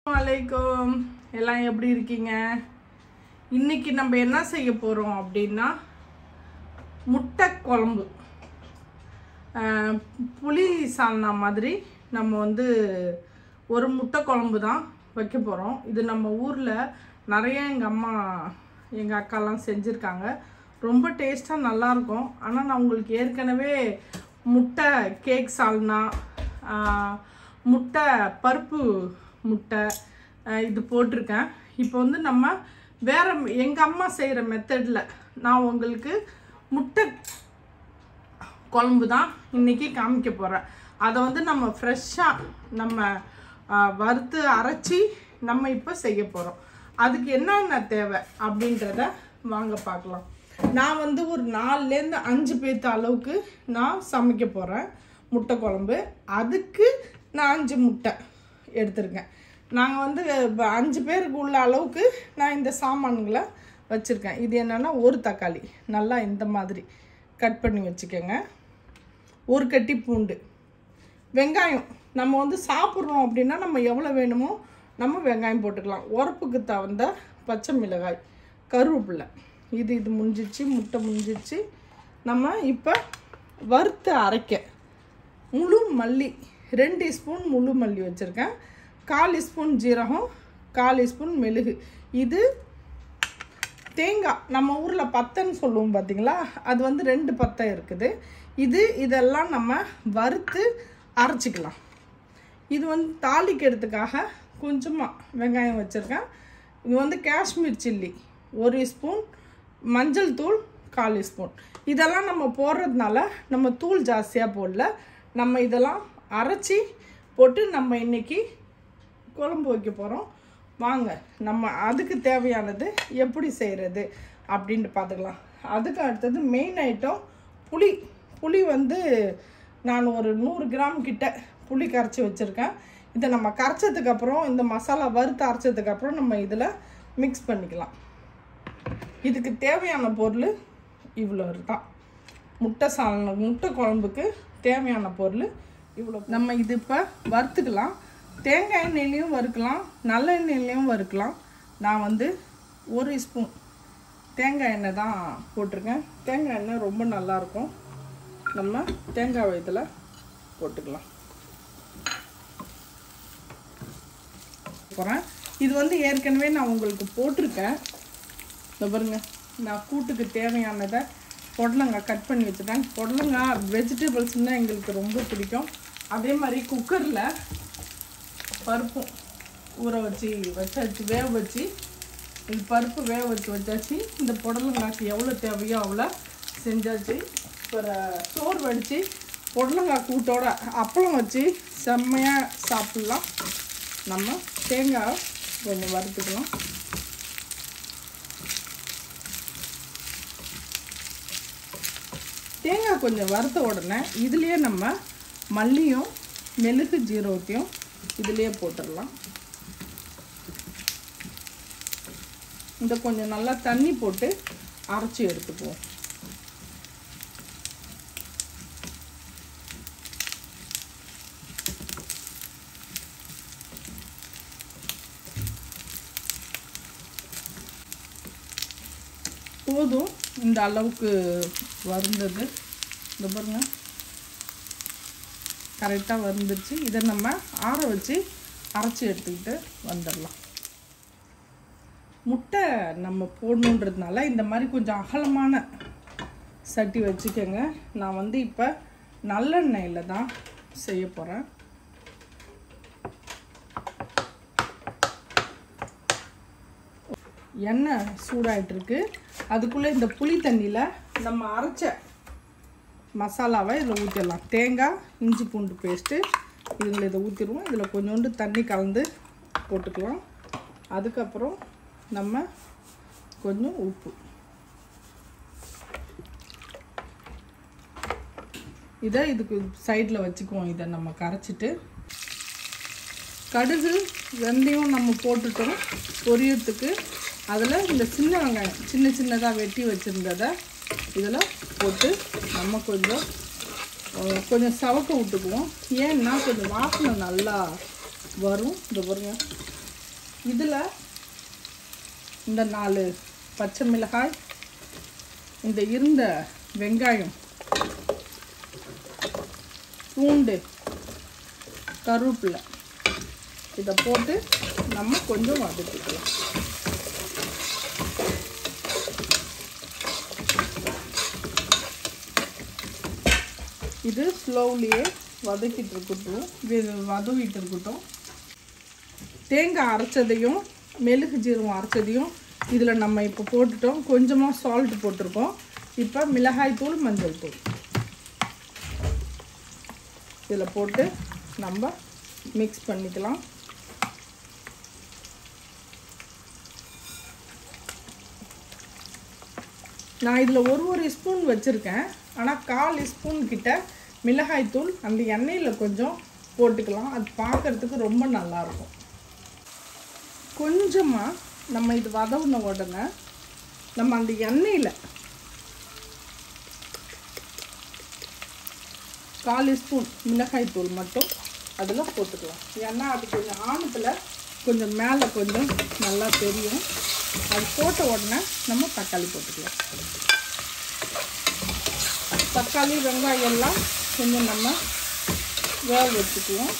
வலைக்கம் எல்லாம் எப்படி இருக்கீங்க இன்னைக்கு நம்ம என்ன செய்ய போகிறோம் அப்படின்னா முட்டை குழம்பு ஆஹ், புளி சால்னா மாதிரி நம்ம வந்து ஒரு முட்டை குழம்பு தான் வைக்க போகிறோம் இது நம்ம ஊரில் நிறைய எங்கள் அம்மா எங்கள் அக்காலாம் செஞ்சுருக்காங்க ரொம்ப டேஸ்ட்டாக நல்லாயிருக்கும் ஆனால் நான் உங்களுக்கு ஏற்கனவே முட்டை கேக் சால்னா ஆஹ், முட்டை பருப்பு முட்டை ஆஹ், இது போட்டிருக்கேன் இப்போ வந்து நம்ம வேற எங்கள் அம்மா செய்கிற மெத்தடில் நான் உங்களுக்கு முட்டை குழம்பு தான் இன்னைக்கு காமிக்க போகிறேன் அதை வந்து நம்ம ஃப்ரெஷ்ஷாக நம்ம ஆ, வறுத்து அரைச்சி நம்ம இப்போ செய்ய போகிறோம் அதுக்கு என்னென்ன தேவை அப்படின்றத வாங்க பார்க்கலாம் நான் வந்து ஒரு நாலுலேருந்து அஞ்சு பேர்த்து அளவுக்கு நான் சமைக்க போகிறேன் முட்டை குழம்பு அதுக்கு நான் அஞ்சு முட்டை எடுத்திருக்கேன் நாங்கள் வந்து இப்போ அஞ்சு பேருக்கு உள்ள அளவுக்கு நான் இந்த சாமான்களை வச்சுருக்கேன் இது என்னென்னா ஒரு தக்காளி நல்லா இந்த மாதிரி கட் பண்ணி வச்சுக்கோங்க ஒரு கட்டி பூண்டு வெங்காயம் நம்ம வந்து சாப்பிட்றோம் அப்படின்னா நம்ம எவ்வளோ வேணுமோ நம்ம வெங்காயம் போட்டுக்கலாம் உரப்புக்கு தகுந்த பச்சை மிளகாய் கருவேப்பிலை இது இது முடிஞ்சிச்சு முட்டை முடிஞ்சிச்சு நம்ம இப்போ வறுத்து அரைக்க முழு மல்லி ரெண்டு ஸ்பூன் முழு மல்லி வச்சுருக்கேன் கால் ஸ்பூன் ஜீரகம் கால் ஸ்பூன் மெழுகு இது தேங்காய் நம்ம ஊரில் பத்தைன்னு சொல்லுவோம் பார்த்தீங்களா அது வந்து ரெண்டு பத்தை இருக்குது இது இதெல்லாம் நம்ம வறுத்து அரைச்சிக்கலாம் இது வந்து தாளிக்கிறதுக்காக கொஞ்சமாக வெங்காயம் வச்சுருக்கேன் இது வந்து காஷ்மீர் சில்லி ஒரு ஸ்பூன் மஞ்சள் தூள் கால் ஸ்பூன் இதெல்லாம் நம்ம போடுறதுனால நம்ம தூள் ஜாஸ்தியாக போடல நம்ம இதெல்லாம் அரைச்சி போட்டு நம்ம இன்னைக்கு குழம்பு வைக்க போகிறோம் வாங்க நம்ம அதுக்கு தேவையானது எப்படி செய்கிறது அப்படின்ட்டு பார்த்துக்கலாம் அதுக்கு அடுத்தது மெயின் ஐட்டம் புளி புளி வந்து நான் ஒரு நூறு கிராம் கிட்ட புளி கரைச்சி வச்சுருக்கேன் இதை நம்ம கரைச்சதுக்கு அப்புறம் இந்த மசாலா வறுத்து அரைச்சதுக்கு அப்புறம் நம்ம இதில் மிக்ஸ் பண்ணிக்கலாம் இதுக்கு தேவையான பொருள் இவ்வளோ தான் முட்டை சால்னா முட்டை குழம்புக்கு தேவையான பொருள் இவ்வளோ நம்ம இது இப்போ வறுத்துக்கலாம் தேங்காய் எண்ணெயிலையும் வறுக்கலாம் நல்ல எண்ணெயிலையும் வறுக்கலாம் நான் வந்து ஒரு ஸ்பூன் தேங்காய் எண்ணெய் தான் போட்டிருக்கேன் தேங்காய் எண்ணெய் ரொம்ப நல்லாயிருக்கும் நம்ம தேங்காய் இதில் போட்டுக்கலாம் போகிறேன் இது வந்து ஏற்கனவே நான் உங்களுக்கு போட்டிருக்கேன் இந்த பாருங்க நான் கூட்டுக்கு தேவையானதை புடலங்காய் கட் பண்ணி வச்சுட்டேன் புடலங்காய் வெஜிடபிள்ஸ்னால் எங்களுக்கு ரொம்ப பிடிக்கும் அதே மாதிரி குக்கரில் பருப்பும் ஊற வச்சு வச்சாச்சு வேக வச்சு இது பருப்பு வேக வச்சு வச்சாச்சு இந்த புடலங்காய்க்கு எவ்வளோ தேவையோ அவ்வளோ செஞ்சாச்சு இப்போ சோறு வடித்து புடலங்காய் கூட்டோட அப்பளம் வச்சு செம்மையாக சாப்பிட்லாம் நம்ம தேங்காய் கொஞ்சம் வறுத்துக்கலாம் தேங்காய் கொஞ்சம் வறுத்த உடனே இதுலேயே நம்ம மல்லியும் மெழுகு ஜீரகத்தையும் இதுலேயே போட்டுடலாம் இந்த கொஞ்சம் நல்லா தண்ணி போட்டு அரைச்சி எடுத்துக்குவோம் போதும் இந்த அளவுக்கு வருந்தது இந்த பாருங்க கரெக்டாக வந்துருச்சு இதை நம்ம ஆற வச்சு அரைச்சி எடுத்துக்கிட்டு வந்துடலாம் முட்டை நம்ம போடணுன்றதுனால இந்த மாதிரி கொஞ்சம் அகலமான சட்டி வச்சுக்கோங்க நான் வந்து இப்போ நல்லெண்ணெயில் தான் செய்ய போகிறேன் எண்ணெய் சூடாயிட்டு இருக்கு அதுக்குள்ளே இந்த புளி தண்ணியில் நம்ம அரைச்ச மசாலாவை இதில் ஊற்றிடலாம் தேங்காய் இஞ்சி பூண்டு பேஸ்ட்டு இதில் இதை ஊற்றிடுவோம் இதில் கொஞ்சோண்டு தண்ணி கலந்து போட்டுக்கலாம் அதுக்கப்புறம் நம்ம கொஞ்சம் உப்பு இதை இதுக்கு சைடில் வச்சுக்குவோம் இதை நம்ம கரைச்சிட்டு கடுகு வெந்தயம் நம்ம போட்டுட்டோம் பொரியறதுக்கு அதில் இந்த சின்ன வெங்காயம் சின்ன சின்னதாக வெட்டி வச்சுருந்ததை இதில் போட்டு நம்ம கொஞ்சம் அஹ், கொஞ்சம் சவக்க விட்டுக்குவோம் ஏன்னா கொஞ்சம் வாசனை நல்லா வரும் இந்த பாருங்க இதில் இந்த நாலு பச்சை மிளகாய் இந்த இருந்த வெங்காயம் பூண்டு கருவேப்பிலை இதை போட்டு நம்ம கொஞ்சம் வதக்கிக்கலாம் இது ஸ்லோவ்லியே வதக்கிட்டு இருக்கட்டும் இது வதவிட்டு இருக்கட்டும் தேங்காய் அரைச்சதையும் மெழுகு ஜீரகம் அரைச்சதையும் இதில் நம்ம இப்போ போட்டுட்டோம் கொஞ்சமாக சால்ட் போட்டிருக்கோம் இப்போ மிளகாய் தூள் மஞ்சள் தூள் இதில் போட்டு நம்ம மிக்ஸ் பண்ணிக்கலாம் நான் இதில் ஒரு ஒரு ஸ்பூன் வச்சுருக்கேன் ஆனால் கால் ஸ்பூன் கிட்ட மிளகாய் தூள் அந்த எண்ணெயில் கொஞ்சம் போட்டுக்கலாம் அது பார்க்குறதுக்கு ரொம்ப நல்லாயிருக்கும் கொஞ்சமாக நம்ம இது வதவுன உடனே நம்ம அந்த எண்ணெயில் கால் ஸ்பூன் மிளகாய் தூள் மட்டும் அதில் போட்டுக்கலாம் ஏன்னா அது கொஞ்சம் ஆணத்தில் கொஞ்சம் மேலே கொஞ்சம் நல்லா தெரியும் அது போட்ட உடனே நம்ம தக்காளி போட்டுக்கலாம் தக்காளி வெங்காயம் எல்லாம் கொஞ்சம் நம்ம வேக வச்சுக்குவோம்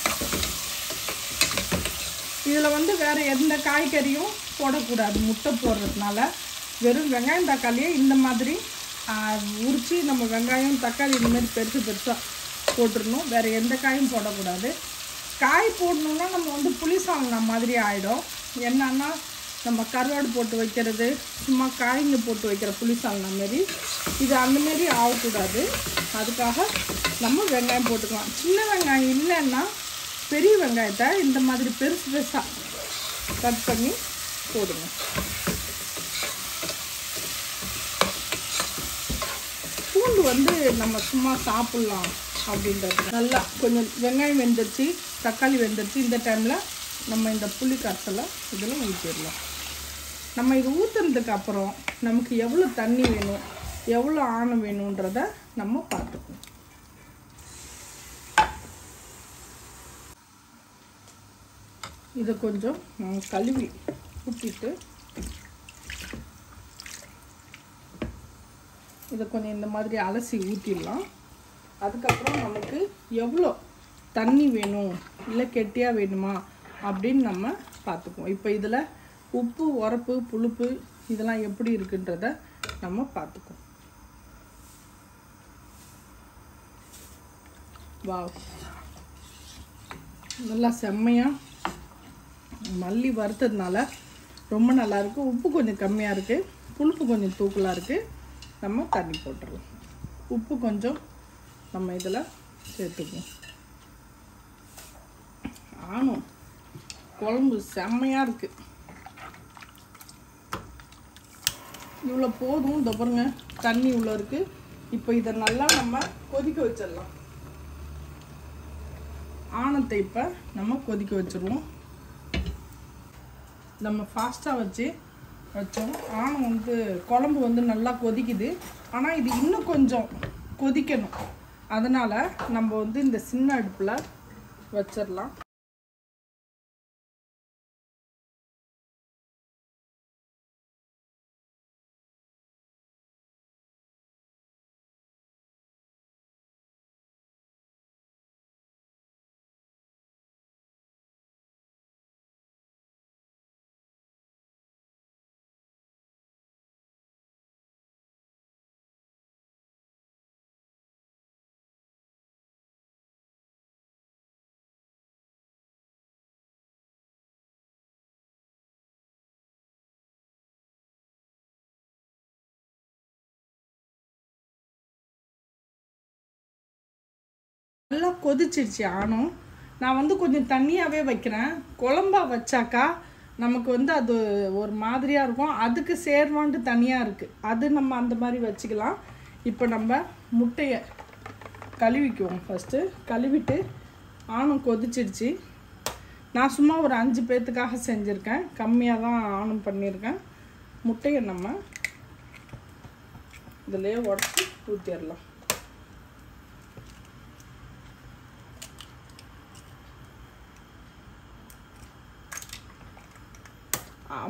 இதில் வந்து வேறு எந்த காய்கறியும் போடக்கூடாது முட்டை போடுறதுனால வெறும் வெங்காயம் தக்காளியே இந்த மாதிரி உரித்து நம்ம வெங்காயம் தக்காளி இந்த மாதிரி பெருசு பெருசாக போட்டுடணும் வேறு எந்த காயும் போடக்கூடாது காய் போடணுன்னா நம்ம வந்து புளி சால்னா மாதிரி ஆகிடும் என்னன்னா நம்ம கருவாடு போட்டு வைக்கிறது சும்மா காய்ங்க போட்டு வைக்கிற புளி சால்னா மாரி இது அந்த மாரி ஆகக்கூடாது அதுக்காக நம்ம வெங்காயம் போட்டுக்கலாம் சின்ன வெங்காயம் இல்லைன்னா பெரிய வெங்காயத்தை இந்த மாதிரி பெருசு பெருசாக கட் பண்ணி போடுங்க பூண்டு வந்து நம்ம சும்மா சாப்பிட்லாம் அப்படின்றது நல்லா கொஞ்சம் வெங்காயம் வெந்துருச்சு தக்காளி வெந்துருச்சு இந்த டைமில் நம்ம இந்த புளி கரைசலை இதில் ஊற்றிடலாம் நம்ம இது ஊற்றுனதுக்கு அப்புறம் நமக்கு எவ்வளோ தண்ணி வேணும் எவ்வளோ ஆணம் வேணுன்றத நம்ம பார்த்துக்கணும் இதை கொஞ்சம் ம், கழுவி ஊற்றிட்டு இதை கொஞ்சம் இந்த மாதிரி அலசி ஊற்றிடலாம் அதுக்கப்புறம் நமக்கு எவ்வளோ தண்ணி வேணும் இல்லை கெட்டியாக வேணுமா அப்படின்னு நம்ம பார்த்துக்குவோம் இப்போ இதில் உப்பு உரப்பு புளிப்பு இதெல்லாம் எப்படி இருக்குன்றத நம்ம பார்த்துக்குவோம் வாவ் நல்லா செம்மையாக மல்லி வறுத்ததுனால ரொம்ப நல்லா இருக்கு உப்பு கொஞ்சம் கம்மியாக இருக்குது புளிப்பு கொஞ்சம் தூக்கலாக இருக்குது நம்ம தண்ணி போட்டுடலாம் உப்பு கொஞ்சம் நம்ம இதில் சேர்த்துக்குவோம் ஆனும் குழம்பு செம்மையாக இருக்குது இவ்வளோ போதும் இந்த பாருங்க தண்ணி இவ்வளோ இருக்குது இப்போ இதை நல்லா நம்ம கொதிக்க வச்சிடலாம் ஆணத்தை இப்போ நம்ம கொதிக்க வச்சிருவோம் நம்ம ஃபாஸ்ட்டாக வச்சு வச்சோம் ஆணம் வந்து குழம்பு வந்து நல்லா கொதிக்குது ஆனால் இது இன்னும் கொஞ்சம் கொதிக்கணும் அதனால் நம்ம வந்து இந்த சின்ன அடுப்பில் வச்சிடலாம் நல்லா கொதிச்சிருச்சு ஆனும் நான் வந்து கொஞ்சம் தண்ணியாகவே வைக்கிறேன் குழம்பா வச்சாக்கா நமக்கு வந்து அது ஒரு மாதிரியாக இருக்கும் அதுக்கு சேர்வான்ட்டு தனியாக இருக்குது அது நம்ம அந்த மாதிரி வச்சுக்கலாம் இப்போ நம்ம முட்டையை கழுவிக்குவோம் ஃபஸ்ட்டு கழுவிட்டு ஆணும் கொதிச்சிருச்சு நான் சும்மா ஒரு அஞ்சு பேர்த்துக்காக செஞ்சுருக்கேன் கம்மியாக தான் ஆணும் பண்ணியிருக்கேன் முட்டையை நம்ம இதிலே உடச்சி ஊற்றிடலாம்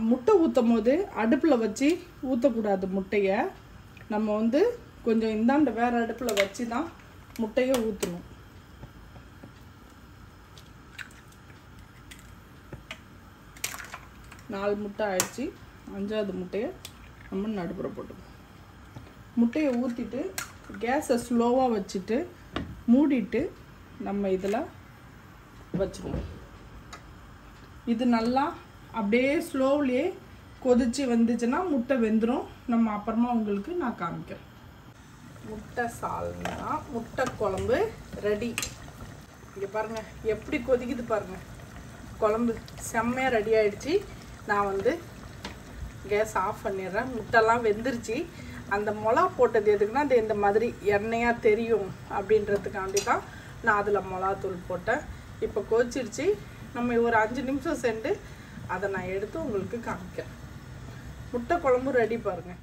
முட்டை ஊற்றும் போது அடுப்பில் வச்சு ஊற்றக்கூடாது முட்டையை நம்ம வந்து கொஞ்சம் இந்தாண்ட வேறு அடுப்பில் வச்சு தான் முட்டையை ஊற்றணும் நாலு முட்டை ஆயிடுச்சு அஞ்சாவது முட்டையை நம்ம நடுப்புற போட்டுக்கணும் முட்டையை ஊற்றிட்டு கேஸை ஸ்லோவாக வச்சுட்டு மூடிட்டு நம்ம இதில் வச்சுருவோம் இது நல்லா அப்படியே ஸ்லோவ்லேயே கொதிச்சு வந்துச்சுன்னா முட்டை வெந்துடும் நம்ம அப்புறமா உங்களுக்கு நான் காமிக்கிறேன் முட்டை சால்னா முட்டை குழம்பு ரெடி இங்கே பாருங்கள் எப்படி கொதிக்குது பாருங்கள் குழம்பு செம்மையாக ரெடி ஆயிடுச்சு நான் வந்து கேஸ் ஆஃப் பண்ணிடுறேன் முட்டைலாம் வெந்துருச்சு அந்த மிளகா போட்டது எதுக்குன்னா அது இந்த மாதிரி எண்ணெயாக தெரியும் அப்படின்றதுக்காண்டி தான் நான் அதில் மிளகாத்தூள் போட்டேன் இப்போ கொதிச்சிருச்சு நம்ம ஒரு அஞ்சு நிமிஷம் சென்று அதை நான் எடுத்து உங்களுக்கு காமிக்கிறேன் முட்டை குழம்பு ரெடி பாருங்கள்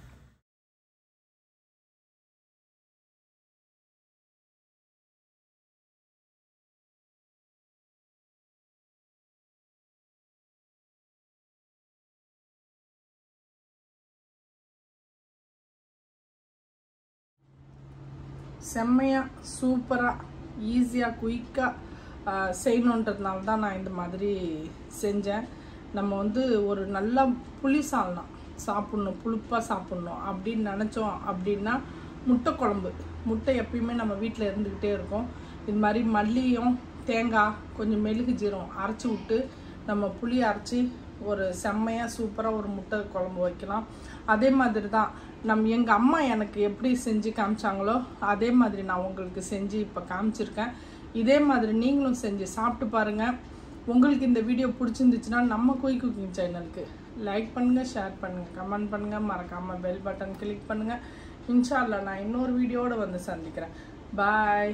செம்மையாக சூப்பராக ஈஸியாக குயிக்காக செய்யணுன்றதுனால தான் நான் இந்த மாதிரி செஞ்சேன் நம்ம வந்து ஒரு நல்ல புளி சால்னா சாப்பிட்ணும் புளிப்பாக சாப்பிட்ணும் அப்படின்னு நினச்சோம் அப்படின்னா முட்டை குழம்பு முட்டை எப்பயுமே நம்ம வீட்டில் இருந்துக்கிட்டே இருக்கும் இது மாதிரி மல்லியும் தேங்காய் கொஞ்சம் மெழுகு ஜீரம் அரைச்சி விட்டு நம்ம புளி அரைச்சி ஒரு செம்மையாக சூப்பராக ஒரு முட்டை குழம்பு வைக்கலாம் அதே மாதிரி தான் நம் எங்கள் அம்மா எனக்கு எப்படி செஞ்சு காமிச்சாங்களோ அதே மாதிரி நான் உங்களுக்கு செஞ்சு இப்போ காமிச்சிருக்கேன் இதே மாதிரி நீங்களும் செஞ்சு சாப்பிட்டு பாருங்கள் உங்களுக்கு இந்த வீடியோ பிடிச்சிருந்துச்சுன்னா நம்ம கோய் குக்கிங் சேனலுக்கு லைக் பண்ணுங்கள் ஷேர் பண்ணுங்கள் கமெண்ட் பண்ணுங்கள் மறக்காமல் பெல் பட்டன் கிளிக் பண்ணுங்கள் இன்ஷால்லா நான் இன்னொரு வீடியோவோட வந்து சந்திக்கிறேன் பாய்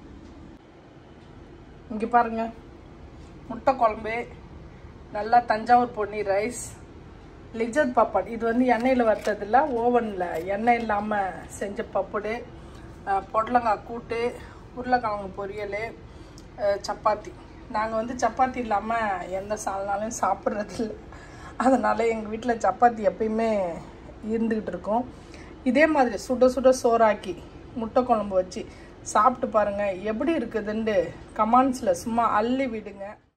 இங்கே பாருங்க முட்டை குழம்பு நல்லா தஞ்சாவூர் பொன்னி ரைஸ் லிஜத் பப்பட் இது வந்து எண்ணெயில் வறுத்ததில்ல ஓவனில் எண்ணெய் இல்லாமல் செஞ்ச பப்படு அஹ், பொடலங்காய் கூட்டு உருளைக்கிழங்கு பொரியல் அஹ், சப்பாத்தி நாங்கள் வந்து சப்பாத்தி இல்லாமல் எந்த சால்னாலையும் சாப்பிட்றது இல்லை அதனால் எங்கள் வீட்டில் சப்பாத்தி எப்பயுமே இருந்துக்கிட்டு இருக்கோம் இதே மாதிரி சுட சுட சோறாக்கி முட்டை குழம்பு வச்சு சாப்பிட்டு பாருங்கள் எப்படி இருக்குதுன்ட்டு கமெண்ட்ஸில் சும்மா அள்ளி விடுங்க